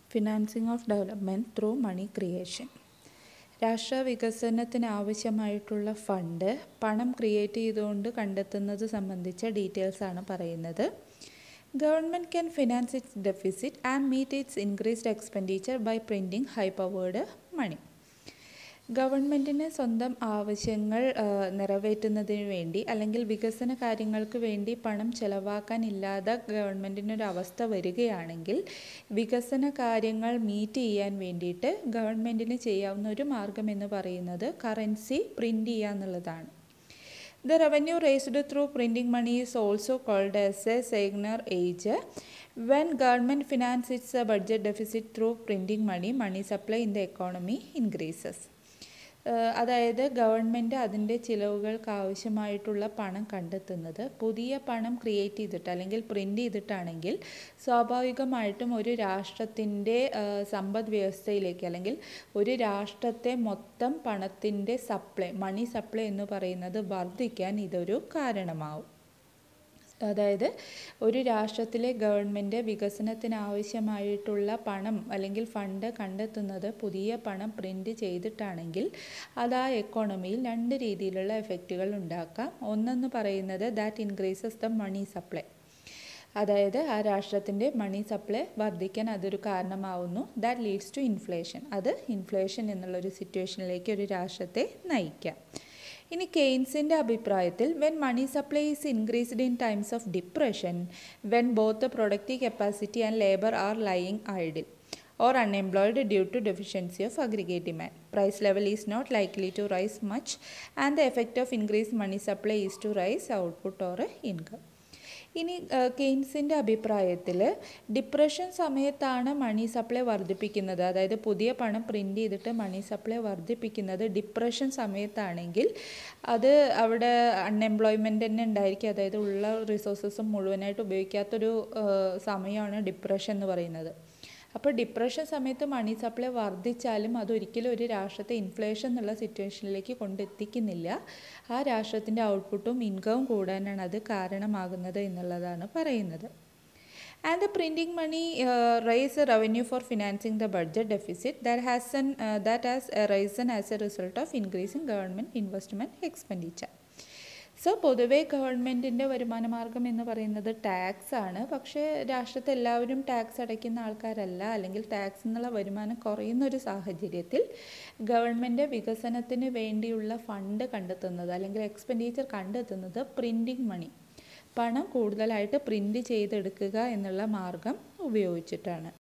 Financing of development through money creation രാഷ്ട്ര വികസനത്തിന് ആവശ്യമായിട്ടുള്ള ഫണ്ട് പണം ക്രിയേറ്റ് ചെയ്തുകൊണ്ട് കണ്ടെത്തുന്നത് സംബന്ധിച്ച ഡീറ്റെയിൽസ് ആണ് പറയുന്നത് government can finance its deficit and meet its increased expenditure by printing high powered money ഗവൺമെൻറ്റിന് സ്വന്തം ആവശ്യങ്ങൾ നിറവേറ്റുന്നതിന് വേണ്ടി അല്ലെങ്കിൽ വികസന കാര്യങ്ങൾക്ക് വേണ്ടി പണം ചെലവാക്കാനില്ലാതെ ഗവൺമെൻറ്റിനൊരവസ്ഥ വരികയാണെങ്കിൽ വികസന കാര്യങ്ങൾ മീറ്റ് ചെയ്യാൻ വേണ്ടിയിട്ട് ഗവൺമെൻറ്റിന് ചെയ്യാവുന്ന ഒരു മാർഗം എന്ന് പറയുന്നത് കറൻസി പ്രിൻ്റ് ചെയ്യുക എന്നുള്ളതാണ് The revenue raised through printing money is also called as a Segner age. When government finances its budget deficit through printing money, money supply in the economy increases. അതായത് ഗവൺമെൻറ് അതിൻ്റെ ചിലവുകൾക്ക് ആവശ്യമായിട്ടുള്ള പണം കണ്ടെത്തുന്നത് പുതിയ പണം ക്രിയേറ്റ് ചെയ്തിട്ട് അല്ലെങ്കിൽ പ്രിൻ്റ് ചെയ്തിട്ടാണെങ്കിൽ സ്വാഭാവികമായിട്ടും ഒരു രാഷ്ട്രത്തിൻ്റെ സമ്പദ് വ്യവസ്ഥയിലേക്ക് അല്ലെങ്കിൽ ഒരു രാഷ്ട്രത്തെ മൊത്തം പണത്തിൻ്റെ സപ്ലൈ മണി സപ്ലൈ എന്ന് പറയുന്നത് വർദ്ധിക്കാൻ ഇതൊരു കാരണമാവും അതായത് ഒരു രാഷ്ട്രത്തിലെ ഗവൺമെൻറ് വികസനത്തിന് ആവശ്യമായിട്ടുള്ള പണം അല്ലെങ്കിൽ ഫണ്ട് കണ്ടെത്തുന്നത് പുതിയ പണം പ്രിൻ്റ് ചെയ്തിട്ടാണെങ്കിൽ അത് ആ എക്കോണമിയിൽ രണ്ട് രീതിയിലുള്ള എഫക്റ്റുകൾ ഉണ്ടാക്കാം ഒന്നെന്ന് പറയുന്നത് that increases the money supply അതായത് ആ രാഷ്ട്രത്തിൻ്റെ മണി സപ്ലൈ വർദ്ധിക്കാൻ അതൊരു കാരണമാവുന്നു ദാറ്റ് ലീഡ്സ് ടു ഇൻഫ്ലേഷൻ അത് ഇൻഫ്ലേഷൻ എന്നുള്ളൊരു സിറ്റുവേഷനിലേക്ക് ഒരു രാഷ്ട്രത്തെ നയിക്കാം ഇനി കെയ്ൻസിൻ്റെ അഭിപ്രായത്തിൽ when money supply is increased in times of depression when both the productive capacity and labour are lying idle or unemployed due to deficiency of aggregate demand. Price level is not likely to rise much and the effect of increased money supply is to rise output or income. ഇനി കെയ്ൻസിൻ്റെ അഭിപ്രായത്തിൽ depression സമയത്താണ് money supply വർദ്ധിപ്പിക്കുന്നത് അതായത് പുതിയ പണം print ചെയ്തിട്ട് money supply വർദ്ധിപ്പിക്കുന്നത് ഡിപ്രഷൻ സമയത്താണെങ്കിൽ അത് അവിടെ അൺഎംപ്ലോയ്മെൻ്റ് തന്നെ ഉണ്ടായിരിക്കും അതായത് ഉള്ള റിസോഴ്സസും മുഴുവനായിട്ട് ഉപയോഗിക്കാത്തൊരു സമയമാണ് ഡിപ്രഷൻ എന്ന് പറയുന്നത് അപ്പോൾ ഡിപ്രഷൻ സമയത്ത് മണി സപ്ലൈ വർദ്ധിച്ചാലും അതൊരിക്കലും ഒരു രാഷ്ട്രത്തെ ഇൻഫ്ലേഷൻ എന്നുള്ള സിറ്റുവേഷനിലേക്ക് കൊണ്ടെത്തിക്കുന്നില്ല ആ രാഷ്ട്രത്തിൻ്റെ ഔട്ട്പുട്ടും ഇൻകവും കൂടാനാണ് അത് കാരണമാകുന്നത് എന്നുള്ളതാണ് പറയുന്നത് and the printing money raise revenue for financing the budget deficit that has an that has risen as a result of increasing government investment expenditure so പൊതുവേ ഗവൺമെൻറ്റിൻ്റെ വരുമാന മാർഗം എന്ന് പറയുന്നത് ടാക്സ് ആണ് പക്ഷേ രാഷ്ട്രത്തെ എല്ലാവരും ടാക്സ് അടയ്ക്കുന്ന ആൾക്കാരല്ല അല്ലെങ്കിൽ ടാക്സ് എന്നുള്ള വരുമാനം കുറയുന്ന ഒരു സാഹചര്യത്തിൽ ഗവൺമെൻറ് വികസനത്തിന് വേണ്ടിയുള്ള ഫണ്ട് കണ്ടെത്തുന്നത് അല്ലെങ്കിൽ എക്സ്പെൻഡിച്ചർ കണ്ടെത്തുന്നത് പ്രിൻറ്റിംഗ് മണി പണം കൂടുതലായിട്ട് പ്രിൻ്റ് ചെയ്തെടുക്കുക എന്നുള്ള മാർഗം ഉപയോഗിച്ചിട്ടാണ്